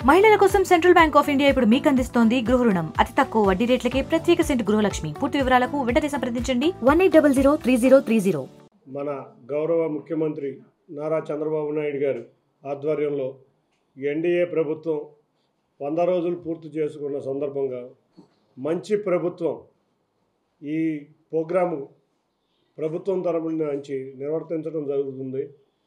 మహిళల కోసం central bank of India ఇప్పుడు మీకు అందిస్తోంది గృహ రుణం అతి తక్కువ వడ్డీ రేట్లకే ప్రత్యేక సెంట్ గృహలక్ష్మి పూర్తి వివరాలకు వెంటనే సంప్రదించండి one eight double zero three zero three zero మన గౌరవ ముఖ్యమంత్రి నారా చంద్రబాబు నాయుడు గారు ఆధ్వర్యంలో ఎన్డీఏ ప్రభుత్వం వంద రోజులు పూర్తి చేసుకున్న సందర్భంగా మంచి ప్రభుత్వం ఈ ప్రోగ్రాము ప్రభుత్వం తరపున నుంచి నిర్వర్తించడం జరుగుతుంది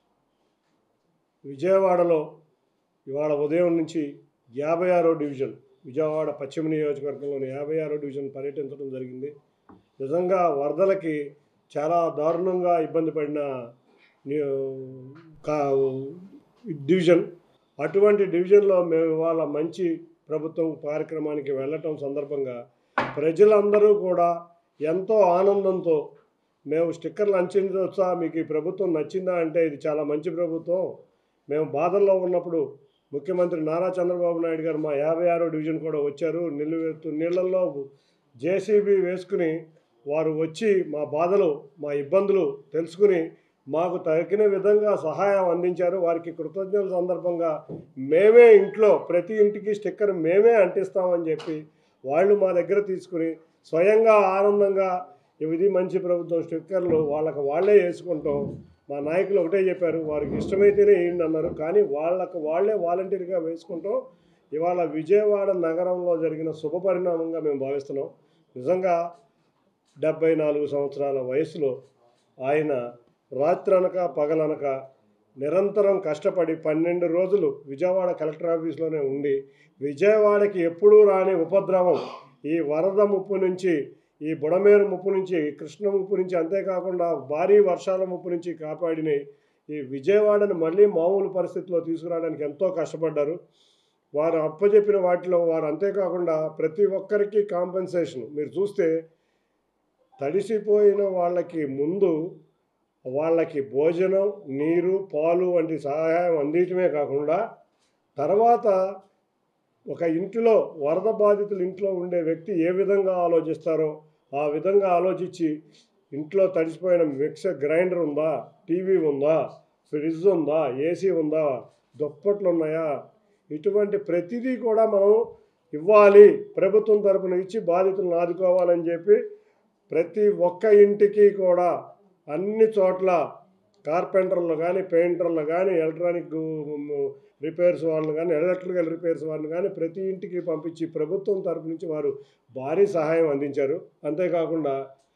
విజయవాడలో ఇవాళ ఉదయం నుంచి యాభై ఆరో డివిజన్ విజయవాడ పశ్చిమ నియోజకవర్గంలోని యాభై ఆరో డివిజన్ పర్యటించడం జరిగింది నిజంగా వరదలకి చాలా దారుణంగా ఇబ్బంది పడిన ని- కా- డివిజన్ అటువంటి డివిజన్లో మేము ఇవాళ మంచి ప్రభుత్వం కార్యక్రమానికి వెళ్ళటం సందర్భంగా ప్రజలందరూ కూడా ఎంతో ఆనందంతో మేము స్టిక్కర్లు అందించవచ్చా మీకు ఈ ప్రభుత్వం నచ్చిందా అంటే ఇది చాలా మంచి ప్రభుత్వం మేము బాధల్లో ఉన్నప్పుడు ముఖ్యమంత్రి నారా చంద్రబాబు నాయుడు గారు మా యాభై ఆరో డివిజన్ కూడా వచ్చారు నిలువెత్తు నీళ్ళల్లో జేసీబీ వేసుకుని వారు వచ్చి మా బాధలు మా ఇబ్బందులు తెలుసుకుని మాకు తగిన విధంగా సహాయం అందించారు వారికి కృతజ్ఞతల సందర్భంగా మేమే ఇంట్లో ప్రతి ఇంటికి స్టిక్కర్ మేమే అంటిస్తామని చెప్పి వాళ్ళు మా దగ్గర తీసుకుని స్వయంగా ఆనందంగా ఇది మంచి ప్రభుత్వం స్టిక్కర్లు వాళ్ళకి వాళ్ళే వేసుకుంటాం మా నాయకులు ఒకటే చెప్పారు వారికి ఇష్టమైతేనే వేయండి అన్నారు కానీ వాళ్ళకు వాళ్ళే వాలంటీర్గా వేసుకుంటాం ఇవాళ విజయవాడ నగరంలో జరిగిన శుభ పరిణామంగా మేము భావిస్తున్నాం నిజంగా డెబ్బై నాలుగు సంవత్సరాల వయసులో ఆయన రాత్రనక పగలనక నిరంతరం కష్టపడి పన్నెండు రోజులు విజయవాడ కలెక్టర్ ఆఫీస్లోనే ఉండి విజయవాడకి ఎప్పుడూ రాని ఉపద్రవం ఈ వరద ముప్పు నుంచి ఈ బుడమేరు ముప్పు నుంచి కృష్ణ ముప్పు నుంచి అంతేకాకుండా భారీ వర్షాల ముప్పు నుంచి కాపాడిన ఈ విజయవాడని మళ్ళీ మామూలు పరిస్థితిలో తీసుకురావడానికి ఎంతో కష్టపడ్డారు వారు అప్పచెప్పిన వాటిలో వారు అంతేకాకుండా ప్రతి ఒక్కరికి కాంపెన్సేషన్ మీరు చూస్తే తడిసిపోయిన వాళ్ళకి ముందు వాళ్ళకి భోజనం నీరు పాలు వంటి సహాయం అందించడమే కాకుండా తర్వాత ఒక ఇంటిలో వరద బాధితులు ఇంట్లో ఉండే వ్యక్తి ఏ విధంగా ఆలోచిస్తారో ఆ విధంగా ఆలోచించి ఇంట్లో తడిసిపోయిన మిక్సర్ గ్రైండర్ ఉందా టీవీ ఉందా ఫ్రిడ్జ్ ఉందా ఏసీ ఉందా దుప్పట్లు ఉన్నాయా ఇటువంటి ప్రతిదీ కూడా మనం ఇవ్వాలి ప్రభుత్వం తరపున ఇచ్చి బాధితులను ఆదుకోవాలని చెప్పి ప్రతి ఒక్క ఇంటికి కూడా అన్ని చోట్ల కార్పెంటర్లు కానీ పెయింటర్లు కానీ ఎలక్ట్రానిక్ రిపేర్స్ వాళ్ళని కానీ ఎలక్ట్రికల్ రిపేర్స్ వాళ్ళని కానీ ప్రతి ఇంటికి పంపించి ప్రభుత్వం తరపు నుంచి వారు భారీ సహాయం అందించారు అంతేకాకుండా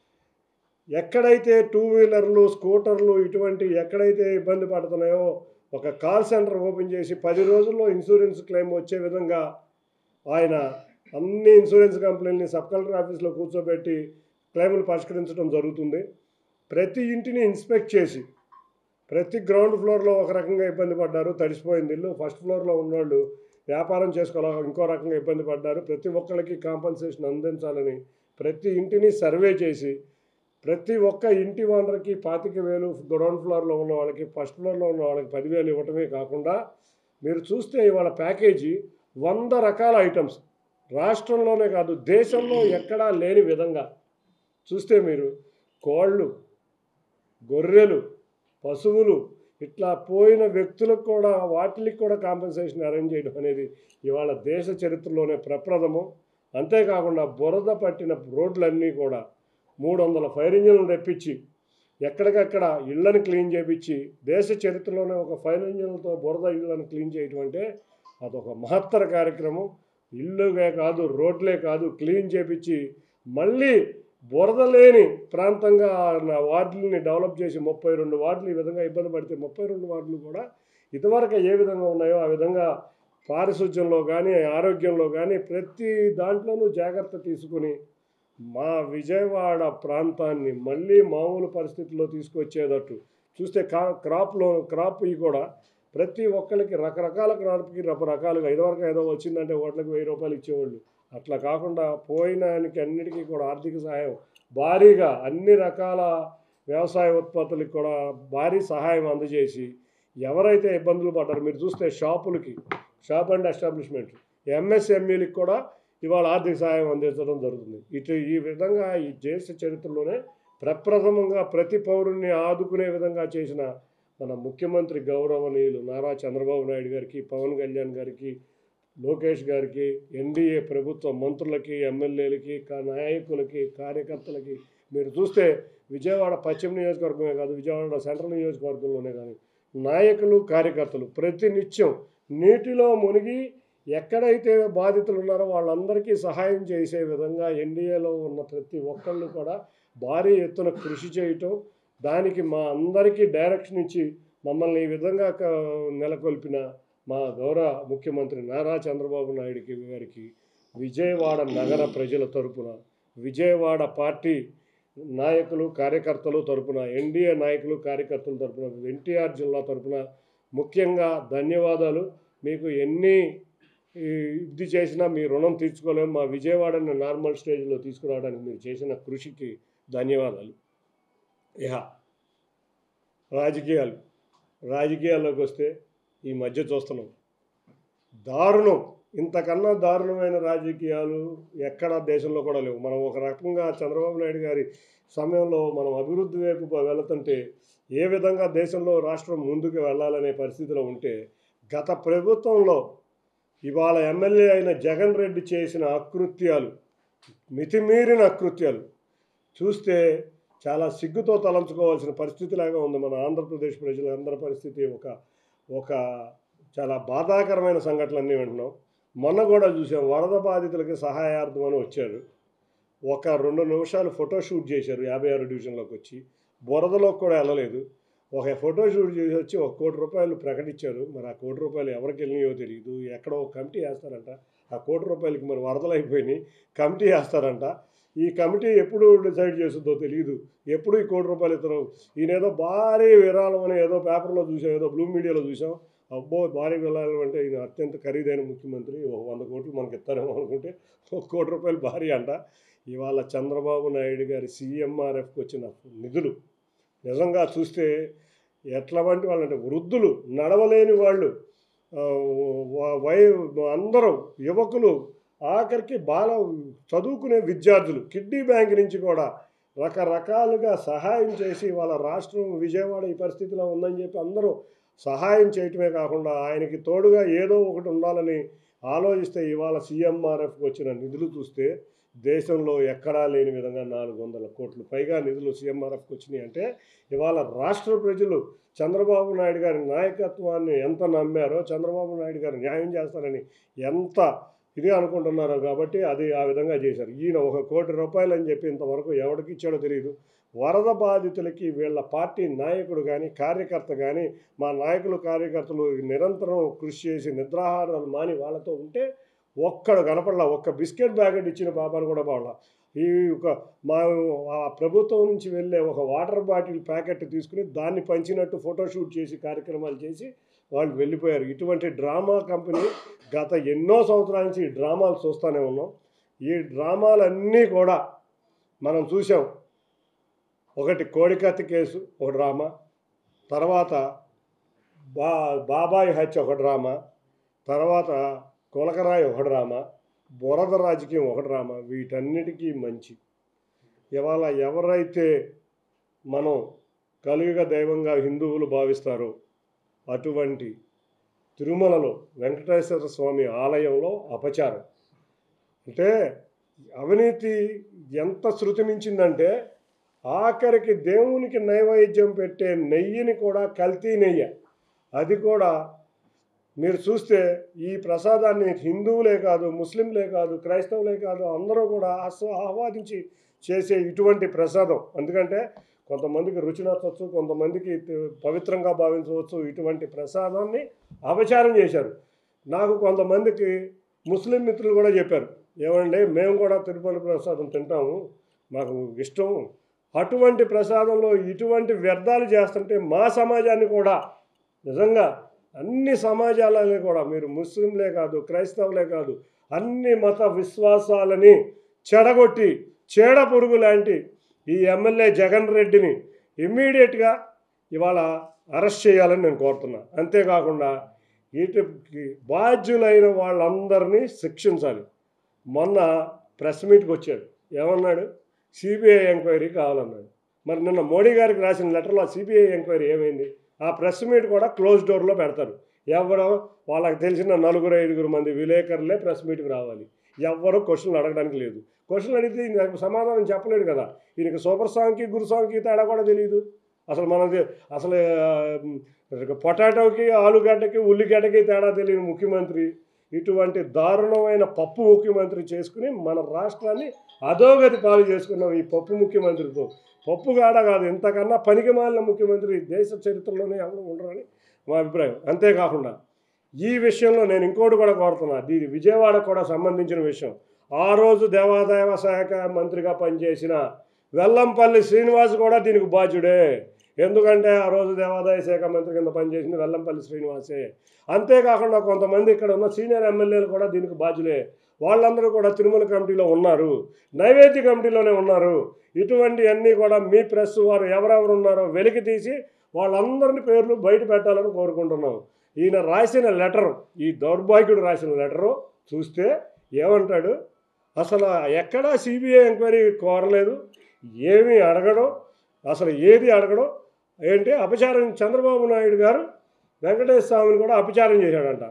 ఎక్కడైతే టూ వీలర్లు స్కూటర్లు ఇటువంటి ఎక్కడైతే ఇబ్బంది పడుతున్నాయో ఒక కాల్ సెంటర్ ఓపెన్ చేసి పది రోజుల్లో ఇన్సూరెన్స్ క్లెయిమ్ వచ్చే విధంగా ఆయన అన్ని ఇన్సూరెన్స్ కంపెనీలని సబ్ కలెక్టర్ ఆఫీస్లో కూర్చోబెట్టి క్లెయిములు పరిష్కరించడం జరుగుతుంది ప్రతి ఇంటిని ఇన్స్పెక్ట్ చేసి ప్రతి గ్రౌండ్ ఫ్లోర్లో ఒక రకంగా ఇబ్బంది పడ్డారు తడిసిపోయింది ఇల్లు ఫస్ట్ ఫ్లోర్లో ఉన్నవాళ్ళు వ్యాపారం చేసుకోవాల ఇంకో రకంగా ఇబ్బంది పడ్డారు ప్రతి ఒక్కరికి కాంపన్సేషన్ అందించాలని ప్రతి ఇంటిని సర్వే చేసి ప్రతి ఒక్క ఇంటి ఓనర్కి పాతిక వేలు గ్రౌండ్ ఫ్లోర్లో ఉన్న వాళ్ళకి ఫస్ట్ ఫ్లోర్లో ఉన్న వాళ్ళకి పదివేలు ఇవ్వటమే కాకుండా మీరు చూస్తే ఇవాళ ప్యాకేజీ వంద రకాల ఐటమ్స్ రాష్ట్రంలోనే కాదు దేశంలో ఎక్కడా లేని విధంగా చూస్తే మీరు కోళ్ళు గొర్రెలు పశువులు ఇట్లా పోయిన వ్యక్తులకు కూడా వాటికి కూడా కాంపెన్సేషన్ అరేంజ్ చేయడం అనేది ఇవాళ దేశ చరిత్రలోనే ప్రప్రథమం అంతేకాకుండా బురద పట్టిన రోడ్లన్నీ కూడా మూడు వందల ఫైర్ ఇంజిన్లు తెప్పించి ఎక్కడికక్కడ ఇళ్ళని క్లీన్ చేపించి దేశ చరిత్రలోనే ఒక ఫైర్ ఇంజిన్లతో బురద ఇళ్ళని క్లీన్ చేయటం అంటే అదొక మహత్తర కార్యక్రమం ఇల్లుగా కాదు రోడ్లే కాదు క్లీన్ చేపించి మళ్ళీ బురద లేని ప్రాంతంగా నా వార్డులని డెవలప్ చేసి ముప్పై రెండు వార్డులు ఈ విధంగా ఇబ్బంది పడితే ముప్పై రెండు వార్డులు కూడా ఇదివరకు ఏ విధంగా ఉన్నాయో ఆ విధంగా పారిశుధ్యంలో కానీ ఆరోగ్యంలో కానీ ప్రతి దాంట్లోనూ జాగ్రత్త తీసుకుని మా విజయవాడ ప్రాంతాన్ని మళ్ళీ మామూలు పరిస్థితుల్లో తీసుకొచ్చేటట్టు చూస్తే కా క్రాప్లో క్రాప్ ఇవి కూడా ప్రతి ఒక్కరికి రకరకాల క్రాప్కి రకరకాలుగా ఇదివరకు ఏదో వచ్చిందంటే ఓట్లకి వెయ్యి రూపాయలు ఇచ్చేవాళ్ళు అట్లా కాకుండా పోయినానికి అన్నిటికీ కూడా ఆర్థిక సహాయం భారీగా అన్ని రకాల వ్యవసాయ ఉత్పత్తులకు కూడా భారీ సహాయం అందజేసి ఎవరైతే ఇబ్బందులు పడ్డారో మీరు చూస్తే షాపులకి షాప్ అండ్ ఎస్టాబ్లిష్మెంట్ ఎంఎస్ఎంఈలకు కూడా ఇవాళ ఆర్థిక సహాయం అందించడం జరుగుతుంది ఇటు ఈ విధంగా ఈ దేశ చరిత్రలోనే ప్రప్రథమంగా ప్రతి పౌరుణ్ణి ఆదుకునే విధంగా చేసిన మన ముఖ్యమంత్రి గౌరవనీయులు నారా చంద్రబాబు నాయుడు గారికి పవన్ కళ్యాణ్ గారికి లోకేష్ గారికి ఎన్డీఏ ప్రభుత్వ మంత్రులకి ఎమ్మెల్యేలకి కా- నాయకులకి కార్యకర్తలకి మీరు చూస్తే విజయవాడ పశ్చిమ నియోజకవర్గమే కాదు విజయవాడ సెంట్రల్ నియోజకవర్గంలోనే కానీ నాయకులు కార్యకర్తలు ప్రతినిత్యం నీటిలో మునిగి ఎక్కడైతే బాధితులు ఉన్నారో వాళ్ళందరికీ సహాయం చేసే విధంగా ఎన్డీఏలో ఉన్న ప్రతి ఒక్కళ్ళు కూడా భారీ ఎత్తున కృషి చేయటం దానికి మా అందరికీ డైరెక్షన్ ఇచ్చి మమ్మల్ని ఈ విధంగా క- నెలకొల్పిన మా గౌరవ ముఖ్యమంత్రి నారా చంద్రబాబు నాయుడికి గారికి విజయవాడ నగర ప్రజల తరపున విజయవాడ పార్టీ నాయకులు కార్యకర్తలు తరపున ఎన్డీఏ నాయకులు కార్యకర్తల తరపున ఎన్టీఆర్ జిల్లా తరపున ముఖ్యంగా ధన్యవాదాలు మీకు ఎన్ని ఈ, ఇది చేసినా మీ రుణం తీర్చుకోలేము మా విజయవాడని నార్మల్ స్టేజ్లో తీసుకురావడానికి మీరు చేసిన కృషికి ధన్యవాదాలు ఇహ రాజకీయాలు రాజకీయాల్లోకి వస్తే ఈ మధ్య చూస్తున్నాం దారుణం ఇంతకన్నా దారుణమైన రాజకీయాలు ఎక్కడ దేశంలో కూడా లేవు మనం ఒక రకంగా చంద్రబాబు నాయుడు గారి సమయంలో మనం అభివృద్ధి వైపు వెళుతుంటే ఏ విధంగా దేశంలో రాష్ట్రం ముందుకు వెళ్ళాలనే పరిస్థితిలో ఉంటే గత ప్రభుత్వంలో ఇవాళ ఎమ్మెల్యే అయిన జగన్ రెడ్డి చేసిన అకృత్యాలు మితిమీరిన అకృత్యాలు చూస్తే చాలా సిగ్గుతో తలంచుకోవాల్సిన పరిస్థితిలాగా ఉంది మన ఆంధ్రప్రదేశ్ ప్రజలందరి పరిస్థితి ఒక ఒక చాలా బాధాకరమైన సంఘటనలన్నీ వింటున్నాం మొన్న కూడా చూసాం వరద బాధితులకి సహాయార్థం అని వచ్చారు ఒక రెండు నిమిషాలు ఫోటో షూట్ చేశారు యాభై ఆరు డివిజన్లోకి వచ్చి బురదలోకి కూడా వెళ్ళలేదు ఒక ఫోటో షూట్ చేసి వచ్చి ఒక కోటి రూపాయలు ప్రకటించారు మరి ఆ కోటి రూపాయలు ఎవరికి వెళ్ళినాయో తెలియదు ఎక్కడో ఒక కమిటీ వేస్తారంట ఆ కోటి రూపాయలకి మరి వరదలు అయిపోయినాయి కమిటీ వేస్తారంట ఈ కమిటీ ఎప్పుడు డిసైడ్ చేస్తుందో తెలియదు ఎప్పుడు ఈ కోటి రూపాయలు ఇస్తారు ఈయనేదో భారీ విరాళం అని ఏదో పేపర్లో చూసాం ఏదో బ్లూ మీడియాలో చూసాం అబ్బో భారీ విరాళం అంటే ఈయన అత్యంత ఖరీదైన ముఖ్యమంత్రి ఒక వంద కోట్లు మనకి ఇస్తారేమో అనుకుంటే ఒక కోటి రూపాయలు భారీ అంట ఇవాళ చంద్రబాబు నాయుడు గారి సీఎంఆర్ఎఫ్కి వచ్చిన నిధులు నిజంగా చూస్తే ఎట్లా వంటి వాళ్ళు అంటే వృద్ధులు నడవలేని వాళ్ళు ఆ, వ- వై అందరూ యువకులు ఆఖరికి బాల చదువుకునే విద్యార్థులు కిడ్నీ బ్యాంక్ నుంచి కూడా రకరకాలుగా సహాయం చేసి వాళ్ళ రాష్ట్రం విజయవాడ ఈ పరిస్థితిలో ఉందని చెప్పి అందరూ సహాయం చేయటమే కాకుండా ఆయనకి తోడుగా ఏదో ఒకటి ఉండాలని ఆలోచిస్తే ఇవాళ సీఎంఆర్ఎఫ్కి వచ్చిన నిధులు చూస్తే దేశంలో ఎక్కడా లేని విధంగా నాలుగు వందల కోట్లు పైగా నిధులు సీఎంఆర్ఎఫ్కి వచ్చినాయి అంటే ఇవాళ రాష్ట్ర ప్రజలు చంద్రబాబు నాయుడు గారి నాయకత్వాన్ని ఎంత నమ్మారో చంద్రబాబు నాయుడు గారు న్యాయం చేస్తారని ఎంత ఇది అనుకుంటున్నారో కాబట్టి అది ఆ విధంగా చేశారు ఈయన ఒక కోటి రూపాయలు అని చెప్పి ఇంతవరకు ఎవరికి ఇచ్చాడో తెలియదు వరద బాధితులకి వీళ్ళ పార్టీ నాయకుడు కానీ కార్యకర్త కానీ మా నాయకులు కార్యకర్తలు నిరంతరం కృషి చేసి నిద్రాహారాలు మాని వాళ్ళతో ఉంటే ఒక్కడు కనపడలా ఒక్క బిస్కెట్ ప్యాకెట్ ఇచ్చిన పాపాను కూడా పడలా ఈ ఒక మా ఆ ప్రభుత్వం నుంచి వెళ్ళే ఒక వాటర్ బాటిల్ ప్యాకెట్ తీసుకుని దాన్ని పంచినట్టు ఫోటోషూట్ చేసి కార్యక్రమాలు చేసి వాళ్ళు వెళ్ళిపోయారు ఇటువంటి డ్రామా కంపెనీ గత ఎన్నో సంవత్సరాల నుంచి ఈ డ్రామాలు చూస్తూనే ఉన్నాం ఈ డ్రామాలన్నీ కూడా మనం చూసాం ఒకటి కోడికత్తి కేసు ఒక డ్రామా తర్వాత బా బాబాయ్ హత్య ఒక డ్రామా తర్వాత కులకరాయి ఒక డ్రామా బురద రాజకీయం ఒక డ్రామా వీటన్నిటికీ మంచి ఇవాళ ఎవరైతే మనం కలియుగ దైవంగా హిందువులు భావిస్తారో అటువంటి తిరుమలలో వెంకటేశ్వర స్వామి ఆలయంలో అపచారం అంటే అవినీతి ఎంత శృతి మించిందంటే ఆఖరికి దేవునికి నైవేద్యం పెట్టే నెయ్యిని కూడా కల్తీ నెయ్యి అది కూడా మీరు చూస్తే ఈ ప్రసాదాన్ని హిందువులే కాదు ముస్లింలే కాదు క్రైస్తవులే కాదు అందరూ కూడా ఆస్వా ఆహ్వాదించి చేసే ఇటువంటి ప్రసాదం ఎందుకంటే కొంతమందికి రుచి నచ్చవచ్చు కొంతమందికి త- పవిత్రంగా భావించవచ్చు ఇటువంటి ప్రసాదాన్ని అపచారం చేశారు నాకు కొంతమందికి ముస్లిం మిత్రులు కూడా చెప్పారు ఏమండి మేము కూడా తిరుపతి ప్రసాదం తింటాము మాకు ఇష్టం అటువంటి ప్రసాదంలో ఇటువంటి వ్యర్థాలు చేస్తుంటే మా సమాజాన్ని కూడా నిజంగా అన్ని సమాజాలని కూడా మీరు ముస్లింలే కాదు క్రైస్తవులే కాదు అన్ని మత విశ్వాసాలని చెడగొట్టి చీడ పురుగు లాంటి ఈ ఎమ్మెల్యే జగన్ రెడ్డిని ఇమ్మీడియట్గా ఇవాళ అరెస్ట్ చేయాలని నేను కోరుతున్నా అంతేకాకుండా వీటికి బాధ్యులైన వాళ్ళందరినీ శిక్షించాలి మొన్న ప్రెస్ మీట్కి వచ్చాడు ఏమన్నాడు సిబిఐ ఎంక్వైరీ కావాలన్నాడు మరి నిన్న మోడీ గారికి రాసిన లెటర్లో సిబిఐ ఎంక్వైరీ ఏమైంది ఆ ప్రెస్ మీట్ కూడా క్లోజ్ డోర్లో పెడతారు ఎవరో వాళ్ళకి తెలిసిన నలుగురు ఐదుగురు మంది విలేకరులే ప్రెస్ మీట్కి రావాలి ఎవ్వరూ క్వశ్చన్లు అడగడానికి లేదు క్వశ్చన్లు అడిగితే ఈయన సమాధానం చెప్పలేడు కదా ఈయనకి సూపర్ సాంగ్కి గురు సాంగ్కి తేడా కూడా తెలియదు అసలు మనది అసలు ఆ, పొటాటోకి ఆలుగడ్డకి ఉల్లిగడ్డకి తేడా తెలియని ముఖ్యమంత్రి ఇటువంటి దారుణమైన పప్పు ముఖ్యమంత్రి చేసుకుని మన రాష్ట్రాన్ని అధోగతి పాలు చేసుకున్నాం ఈ పప్పు ముఖ్యమంత్రితో పప్పు కాడ కాదు ఇంతకన్నా పనికి మాలిన ముఖ్యమంత్రి దేశ చరిత్రలోనే ఎవరు ఉండరని మా అభిప్రాయం అంతేకాకుండా ఈ విషయంలో నేను ఇంకోటి కూడా కోరుతున్నా ఇది విజయవాడ కూడా సంబంధించిన విషయం ఆ రోజు దేవాదాయ శాఖ మంత్రిగా పనిచేసిన వెల్లంపల్లి శ్రీనివాస్ కూడా దీనికి బాధ్యుడే ఎందుకంటే ఆ రోజు దేవాదాయ శాఖ మంత్రి కింద పనిచేసింది వెల్లంపల్లి శ్రీనివాసే అంతేకాకుండా కొంతమంది ఇక్కడ ఉన్న సీనియర్ ఎమ్మెల్యేలు కూడా దీనికి బాధ్యులే వాళ్ళందరూ కూడా తిరుమల కమిటీలో ఉన్నారు నైవేద్య కమిటీలోనే ఉన్నారు ఇటువంటి అన్నీ కూడా మీ ప్రెస్ వారు ఎవరెవరు ఉన్నారో వెలికి తీసి వాళ్ళందరిని పేర్లు బయట పెట్టాలని కోరుకుంటున్నాం ఈయన రాసిన లెటర్ ఈ దౌర్భాగ్యుడు రాసిన లెటరు చూస్తే ఏమంటాడు అసలు ఎక్కడా సిబిఐ ఎంక్వైరీ కోరలేదు ఏమీ అడగడం అసలు ఏది అడగడం ఏంటి అపచారం చంద్రబాబు నాయుడు గారు వెంకటేశ్వర స్వామిని కూడా అపచారం చేశాడంట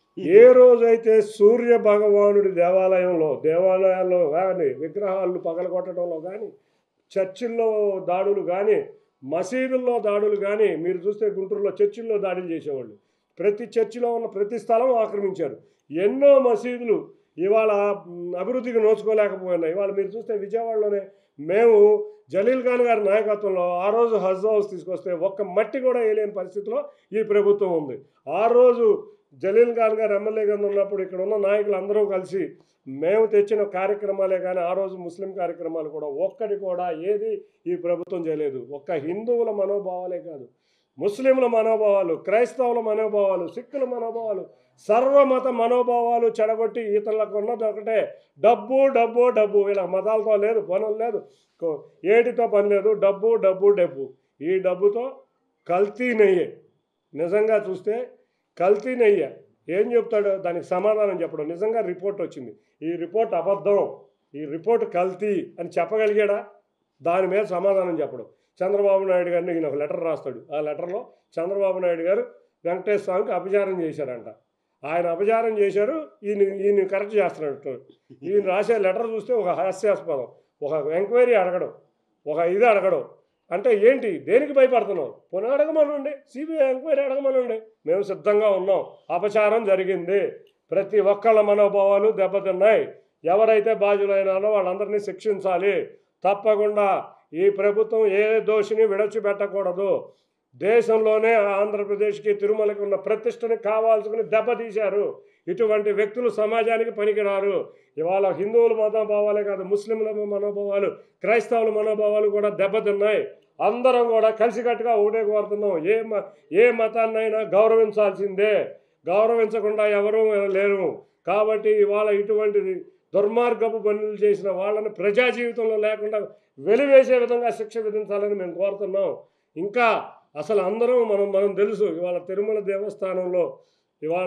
ఏ రోజైతే సూర్య భగవానుడి దేవాలయంలో దేవాలయాల్లో కానీ విగ్రహాలు పగలగొట్టడంలో కానీ చర్చిల్లో దాడులు కానీ మసీదుల్లో దాడులు కానీ మీరు చూస్తే గుంటూరులో చర్చిల్లో దాడులు చేసేవాళ్ళు ప్రతి చర్చిలో ఉన్న ప్రతి స్థలం ఆక్రమించారు ఎన్నో మసీదులు ఇవాళ మ్, అభివృద్ధికి నోచుకోలేకపోయినాయి ఇవాళ మీరు చూస్తే విజయవాడలోనే మేము జలీల్ ఖాన్ గారి నాయకత్వంలో ఆ రోజు హజ్ హౌస్ తీసుకొస్తే ఒక్క మట్టి కూడా వేయలేని పరిస్థితిలో ఈ ప్రభుత్వం ఉంది ఆ రోజు జలీల్ ఖాన్ గారు ఎమ్మెల్యే కింద ఉన్నప్పుడు ఇక్కడ ఉన్న నాయకులు అందరూ కలిసి మేము తెచ్చిన కార్యక్రమాలే కానీ ఆ రోజు ముస్లిం కార్యక్రమాలు కూడా ఒక్కటి కూడా ఏది ఈ ప్రభుత్వం చేయలేదు ఒక్క హిందువుల మనోభావాలే కాదు ముస్లింల మనోభావాలు క్రైస్తవుల మనోభావాలు సిక్కుల మనోభావాలు సర్వమత మనోభావాలు చెడగొట్టి ఇతరులకు ఉన్నది ఒకటే డబ్బు డబ్బు డబ్బు ఇలా మతాలతో లేదు పనులు లేదు కో- ఏటితో పని లేదు డబ్బు డబ్బు డబ్బు ఈ డబ్బుతో కల్తీ నెయ్యి నిజంగా చూస్తే కల్తీ నెయ్యి ఏం చెప్తాడు దానికి సమాధానం చెప్పడం నిజంగా రిపోర్ట్ వచ్చింది ఈ రిపోర్ట్ అబద్ధం ఈ రిపోర్ట్ కల్తీ అని చెప్పగలిగాడా దాని మీద సమాధానం చెప్పడం చంద్రబాబు నాయుడు గారిని ఈయన ఒక లెటర్ రాస్తాడు ఆ లెటర్లో చంద్రబాబు నాయుడు గారు వెంకటేశ్వర స్వామికి అపచారం చేశారంట ఆయన అపచారం చేశారు ఈయన ఈయన కరెక్ట్ చేస్తున్నాడు ఈయన రాసే లెటర్ చూస్తే ఒక హాస్యాస్పదం ఒక ఎంక్వైరీ అడగడం ఒక ఇది అడగడం అంటే ఏంటి దేనికి భయపడుతున్నాం పునః అడగమనండి సిబిఐ ఎంక్వైరీ అడగమనండి మేము సిద్ధంగా ఉన్నాం అపచారం జరిగింది ప్రతి ఒక్కళ్ళ మనోభావాలు దెబ్బతిన్నాయి ఎవరైతే బాధ్యులైనారో వాళ్ళందరినీ శిక్షించాలి తప్పకుండా ఈ ప్రభుత్వం ఏ దోషిని విడచిపెట్టకూడదు దేశంలోనే ఆంధ్రప్రదేశ్కి తిరుమలకి ఉన్న ప్రతిష్టని కావాల్సుకుని దెబ్బతీశారు ఇటువంటి వ్యక్తులు సమాజానికి పనికిరారు ఇవాళ హిందువుల మనోభావాలే కాదు ముస్లింల మనోభావాలు క్రైస్తవుల మనోభావాలు కూడా దెబ్బతిన్నాయి అందరం కూడా కలిసికట్టుగా ఒకటే కోరుతున్నాం ఏ మ ఏ మతాన్నైనా గౌరవించాల్సిందే గౌరవించకుండా ఎవరూ లేరు కాబట్టి ఇవాళ ఇటువంటిది దుర్మార్గపు పనులు చేసిన వాళ్ళని ప్రజా జీవితంలో లేకుండా వెలివేసే విధంగా శిక్ష విధించాలని మేము కోరుతున్నాం ఇంకా అసలు అందరం మనం మనం తెలుసు ఇవాళ తిరుమల దేవస్థానంలో ఇవాళ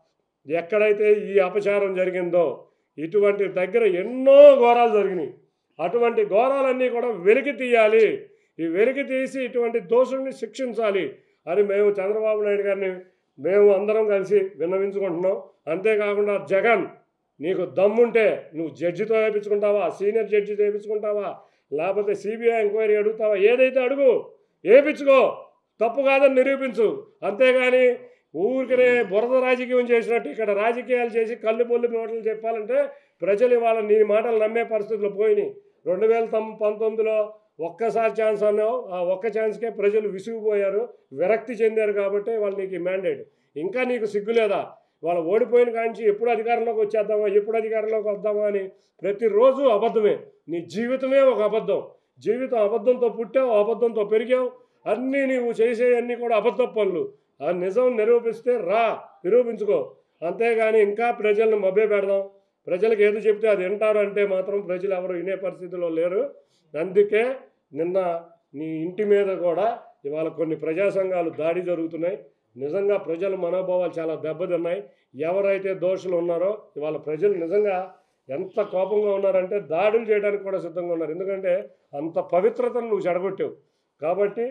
ఎక్కడైతే ఈ అపచారం జరిగిందో ఇటువంటి దగ్గర ఎన్నో ఘోరాలు జరిగినాయి అటువంటి ఘోరాలన్నీ కూడా వెలికి తీయాలి ఈ వెలికి తీసి ఇటువంటి దోషుల్ని శిక్షించాలి అని మేము చంద్రబాబు నాయుడు గారిని మేము అందరం కలిసి విన్నవించుకుంటున్నాం అంతేకాకుండా జగన్ నీకు దమ్ముంటే నువ్వు జడ్జితో వేయించుకుంటావా సీనియర్ జడ్జితో వేయించుకుంటావా లేకపోతే సిబిఐ ఎంక్వైరీ అడుగుతావా ఏదైతే అడుగు వేయించుకో తప్పు కాదని నిరూపించు అంతేగాని ఊరికనే బురద రాజకీయం చేసినట్టు ఇక్కడ రాజకీయాలు చేసి కళ్ళు పొల్లు మాటలు చెప్పాలంటే ప్రజలు ఇవాళ నీ మాటలు నమ్మే పరిస్థితులు పోయినాయి రెండు వేల తొమ్ పంతొమ్మిదిలో ఒక్కసారి ఛాన్స్ అన్నావు ఆ ఒక్క ఛాన్స్కే ప్రజలు విసిగిపోయారు విరక్తి చెందారు కాబట్టి వాళ్ళు నీకు మ్యాండేట్ ఇంకా నీకు సిగ్గులేదా వాళ్ళు ఓడిపోయిన కాంచి ఎప్పుడు అధికారంలోకి వచ్చేద్దామా ఎప్పుడు అధికారంలోకి వద్దామా అని ప్రతిరోజు అబద్ధమే నీ జీవితమే ఒక అబద్ధం జీవితం అబద్ధంతో పుట్టావు అబద్ధంతో పెరిగావు అన్నీ నీవు చేసే అన్నీ కూడా అబద్ధ పనులు ఆ నిజం నిరూపిస్తే రా నిరూపించుకో అంతేగాని ఇంకా ప్రజలను మభ్య పెడదాం ప్రజలకు ఏది చెప్తే అది వింటారు అంటే మాత్రం ప్రజలు ఎవరు వినే పరిస్థితిలో లేరు అందుకే నిన్న నీ ఇంటి మీద కూడా ఇవాళ కొన్ని ప్రజా సంఘాలు దాడి జరుగుతున్నాయి నిజంగా ప్రజల మనోభావాలు చాలా దెబ్బతిన్నాయి ఎవరైతే దోషులు ఉన్నారో ఇవాళ ప్రజలు నిజంగా ఎంత కోపంగా ఉన్నారంటే దాడులు చేయడానికి కూడా సిద్ధంగా ఉన్నారు ఎందుకంటే అంత పవిత్రతను నువ్వు చెడగొట్టావు కాబట్టి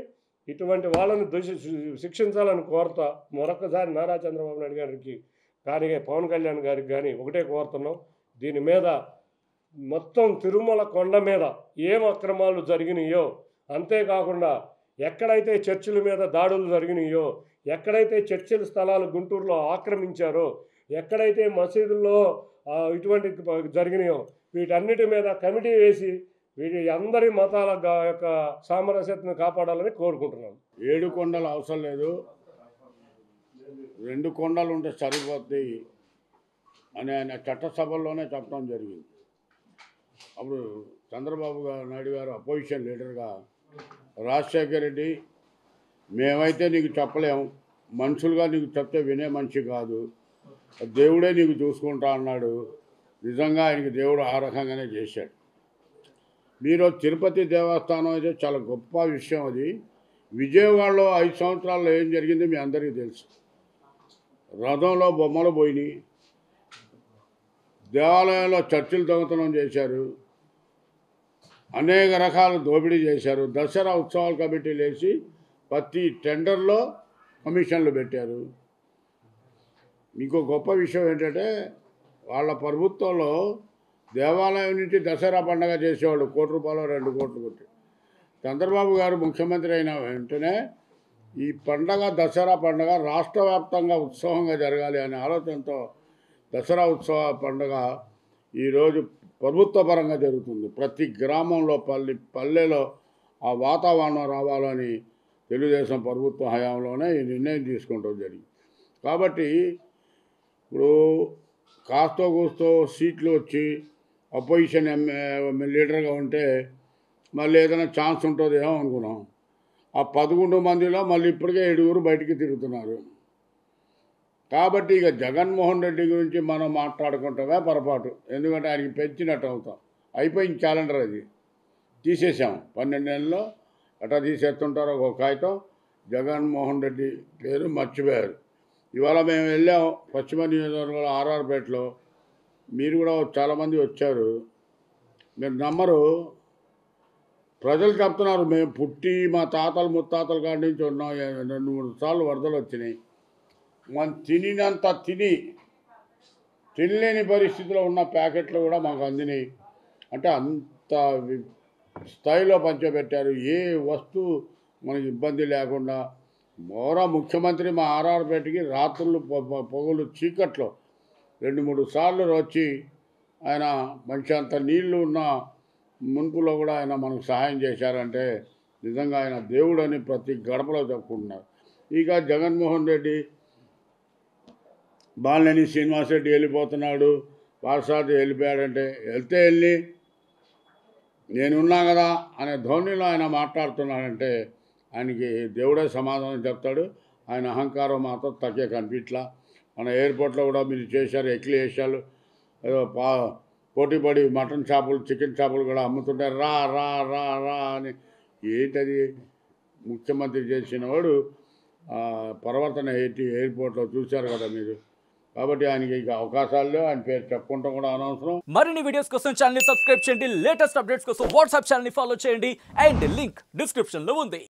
ఇటువంటి వాళ్ళని దోషి శిక్షించాలని కోరుతా మరొకసారి నారా చంద్రబాబు నాయుడు గారికి కానీ పవన్ కళ్యాణ్ గారికి కానీ ఒకటే కోరుతున్నాం దీని మీద మొత్తం తిరుమల కొండ మీద ఏం అక్రమాలు జరిగినాయో అంతేకాకుండా ఎక్కడైతే చర్చిల మీద దాడులు జరిగినాయో ఎక్కడైతే చర్చిల స్థలాలు గుంటూరులో ఆక్రమించారో ఎక్కడైతే మసీదుల్లో ఆ, ఇటువంటి ప- జరిగినాయో వీటన్నిటి మీద కమిటీ వేసి వీటి అందరి మతాల గా- యొక్క సామరస్యతను కాపాడాలని కోరుకుంటున్నాను ఏడు కొండలు అవసరం లేదు రెండు కొండలు ఉంటే సరిపోద్ది అని ఆయన చట్టసభల్లోనే చెప్పడం జరిగింది అప్పుడు చంద్రబాబు గారు నాయుడు గారు అపోజిషన్ లీడర్గా రాజశేఖర రెడ్డి మేమైతే నీకు చెప్పలేము మనుషులుగా నీకు చెప్తే వినే మనిషి కాదు దేవుడే నీకు చూసుకుంటా అన్నాడు నిజంగా ఆయనకి దేవుడు ఆ రకంగానే చేశాడు మీరు తిరుపతి దేవస్థానం అయితే చాలా గొప్ప విషయం అది విజయవాడలో ఐదు సంవత్సరాల్లో ఏం జరిగింది మీ అందరికీ తెలుసు రథంలో బొమ్మలు పోయినాయి దేవాలయంలో చర్చిలు దొంగతనం చేశారు అనేక రకాల దోపిడీ చేశారు దసరా ఉత్సవాల కమిటీలు వేసి ప్రతి టెండర్లో కమిషన్లు పెట్టారు ఇంకో గొప్ప విషయం ఏంటంటే వాళ్ళ ప్రభుత్వంలో దేవాలయం నుంచి దసరా పండగ చేసేవాళ్ళు కోటి రూపాయలు రెండు కోట్లు కొట్టి చంద్రబాబు గారు ముఖ్యమంత్రి అయిన వెంటనే ఈ పండగ దసరా పండగ రాష్ట్ర వ్యాప్తంగా ఉత్సవంగా జరగాలి అనే ఆలోచనతో దసరా ఉత్సవ పండుగ ఈరోజు ప్రభుత్వ పరంగా జరుగుతుంది ప్రతి గ్రామంలో పల్లె పల్లెలో ఆ వాతావరణం రావాలని తెలుగుదేశం ప్రభుత్వ హయాంలోనే ఈ నిర్ణయం తీసుకుంటాం జరిగింది కాబట్టి ఇప్పుడు కాస్తో కూస్తో సీట్లు వచ్చి అపోజిషన్ ఎంఏ లీడర్గా ఉంటే మళ్ళీ ఏదైనా ఛాన్స్ ఉంటుందేమో అనుకున్నాం ఆ పదకొండు మందిలో మళ్ళీ ఇప్పటికే ఏడుగురు బయటికి తిరుగుతున్నారు కాబట్టి ఇక జగన్మోహన్ రెడ్డి గురించి మనం మాట్లాడుకుంటామే పొరపాటు ఎందుకంటే ఆయనకి పెంచినట్టు అవుతాం అయిపోయింది క్యాలెండర్ అది తీసేసాం పన్నెండు నెలల్లో ఎట్లా తీసేస్తుంటారో ఒక కాగితం జగన్మోహన్ రెడ్డి పేరు మర్చిపోయారు ఇవాళ మేము వెళ్ళాం పశ్చిమ నియోజకవర్గంలో ఆర్ఆర్పేటలో మీరు కూడా చాలామంది వచ్చారు మీరు నమ్మరు ప్రజలు చెప్తున్నారు మేము పుట్టి మా తాతలు ముత్తాతల కాడి నుంచి ఉన్నాం ఏ- రెండు మూడు సార్లు వరదలు వచ్చినాయి మనం తినినంత తిని తినలేని పరిస్థితిలో ఉన్న ప్యాకెట్లు కూడా మాకు అందినాయి అంటే అంత వి- స్థాయిలో పంచబెట్టారు ఏ వస్తువు మనకి ఇబ్బంది లేకుండా మోరా ముఖ్యమంత్రి మా ఆర్ఆర్పేటకి రాత్రులు పొ- పొ- పొగలు చీకట్లో రెండు మూడు సార్లు వచ్చి ఆయన మంచి అంత నీళ్లు ఉన్న మున్పులో కూడా ఆయన మనకు సహాయం చేశారంటే నిజంగా ఆయన దేవుడని ప్రతి గడపలో చెప్పుకుంటున్నారు ఇక జగన్మోహన్ రెడ్డి బాలినేని శ్రీనివాసరెడ్డి వెళ్ళిపోతున్నాడు పార్సాది వెళ్ళిపోయాడంటే వెళ్తే వెళ్ళి నేనున్నా కదా అనే ధోరణిలో ఆయన మాట్లాడుతున్నాడంటే ఆయనకి దేవుడే సమాధానం చెప్తాడు ఆయన అహంకారం మాత్రం తగ్గే కనిపించలా మన ఎయిర్పోర్ట్లో కూడా మీరు చేశారు ఎక్లీ వేసారు ఏదో పా పోటీపడి మటన్ చేపలు చికెన్ చేపలు కూడా అమ్ముతుంటారు రా రా రా రా అని ఏంటది ముఖ్యమంత్రి చేసిన వాడు ఆ, పరివర్తన ఎయిటీ ఎయిర్పోర్ట్లో చూశారు కదా మీరు కాబట్టి ఆయనకి ఇక అవకాశాలు లేవు ఆయన పేరు చెప్పుకుంటాం కూడా అనవసరం మరిన్ని వీడియోస్ కోసం ఛానల్ ని సబ్స్క్రైబ్ చేయండి లేటెస్ట్ అప్డేట్స్ కోసం వాట్సాప్ ఛానల్ ని ఫాలో చేయండి అండ్ లింక్ డిస్క్రిప్షన్ లో ఉంది